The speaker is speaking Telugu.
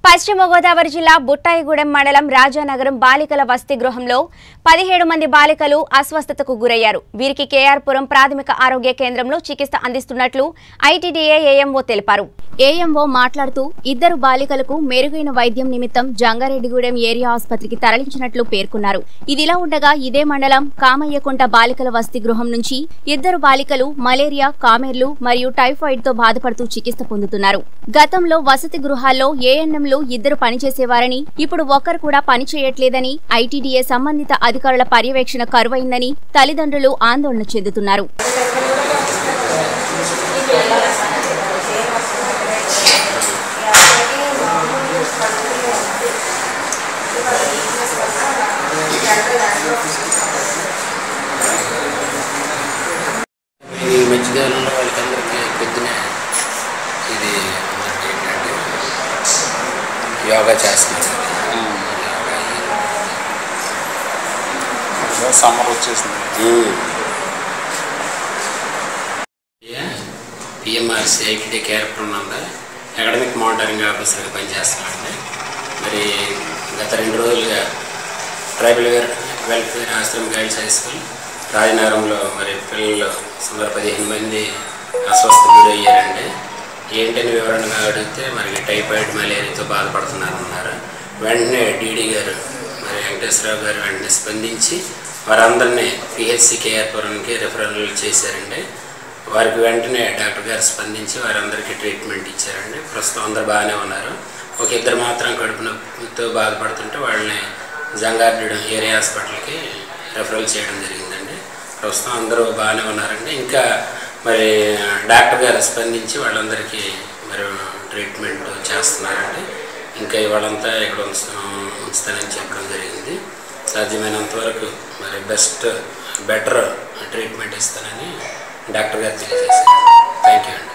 పశ్చిమ గోదావరి జిల్లా బుట్టాయిగూడెం మండలం రాజానగరం బాలికల వసతి గృహంలో పదిహేడు మంది బాలికలు అస్వస్థతకు గురయ్యారు వీరికి కేఆర్పురం ప్రాథమిక ఆరోగ్య కేంద్రంలో చికిత్స అందిస్తున్నట్లు ఐటీడీఏ ఏఎంఓ తెలిపారు ఏఎంఓ మాట్లాడుతూ ఇద్దరు బాలికలకు మెరుగైన వైద్యం నిమిత్తం జంగారెడ్డిగూడెం ఏరియా ఆసుపత్రికి తరలించినట్లు పేర్కొన్నారు ఇదిలా ఉండగా ఇదే మండలం కామయ్యకుంట బాలికల వసతి గృహం నుంచి ఇద్దరు బాలికలు మలేరియా కామెర్లు మరియు టైఫాయిడ్ తో బాధపడుతూ చికిత్స పొందుతున్నారు గతంలో వసతి గృహాల్లో ఏఎన్ఎంలు ఇద్దరు పనిచేసేవారని ఇప్పుడు ఒక్కరు కూడా పని చేయట్లేదని ఐటీడీఏ సంబంధిత అధికారుల పర్యవేక్షణ కరువైందని తల్లిదండ్రులు ఆందోళన చెందుతున్నారు ఈ మధ్యకాలంలో వాళ్ళకందరికీ పొద్దున ఇది మనకి ఏంటంటే యోగా చేస్తున్నారు యోగా సమ్మర్ వచ్చేసింది పిఎంఆర్సీ ఐటీడీ కేర్పురం నందు అకాడమిక్ మానిటరింగ్ ఆఫీసర్గా పనిచేస్తున్నానండి మరి గత రెండు రోజులుగా tribal where welfare Ashram guides high school రాజనగరంలో మరి పిల్లలు సుమారు పదిహేను మంది అస్వస్థ గురయ్యారండి ఏంటని వివరణగా అడిగితే మరి టైఫాయిడ్ మలేరియాతో బాధపడుతున్నారన్నారు వెంటనే డీడీ గారు మరి వెంకటేశ్వరరావు గారు వెంటనే స్పందించి వారందరినీ పిహెచ్సి కేఆర్పురానికి రిఫరల్ చేశారండి వారికి వెంటనే డాక్టర్ గారు స్పందించి వారందరికీ ట్రీట్మెంట్ ఇచ్చారండి ప్రస్తుతం అందరు బాగానే ఉన్నారు ఒక ఇద్దరు మాత్రం కడుపు నొప్పితో బాధపడుతుంటే వాళ్ళని జంగారెడ్డి ఏరియా హాస్పిటల్కి రెఫరల్ చేయడం జరిగిందండి ప్రస్తుతం అందరూ బాగానే ఉన్నారండి ఇంకా మరి డాక్టర్ గారు స్పందించి వాళ్ళందరికీ మరి ట్రీట్మెంట్ చేస్తున్నారండి ఇంకా ఇవాళంతా ఇక్కడ ఉంచ ఉంచుతానని చెప్పడం జరిగింది సాధ్యమైనంత వరకు మరి బెస్ట్ బెటర్ ట్రీట్మెంట్ ఇస్తానని డాక్టర్ గారు తెలియజేశారు థ్యాంక్ యూ అండి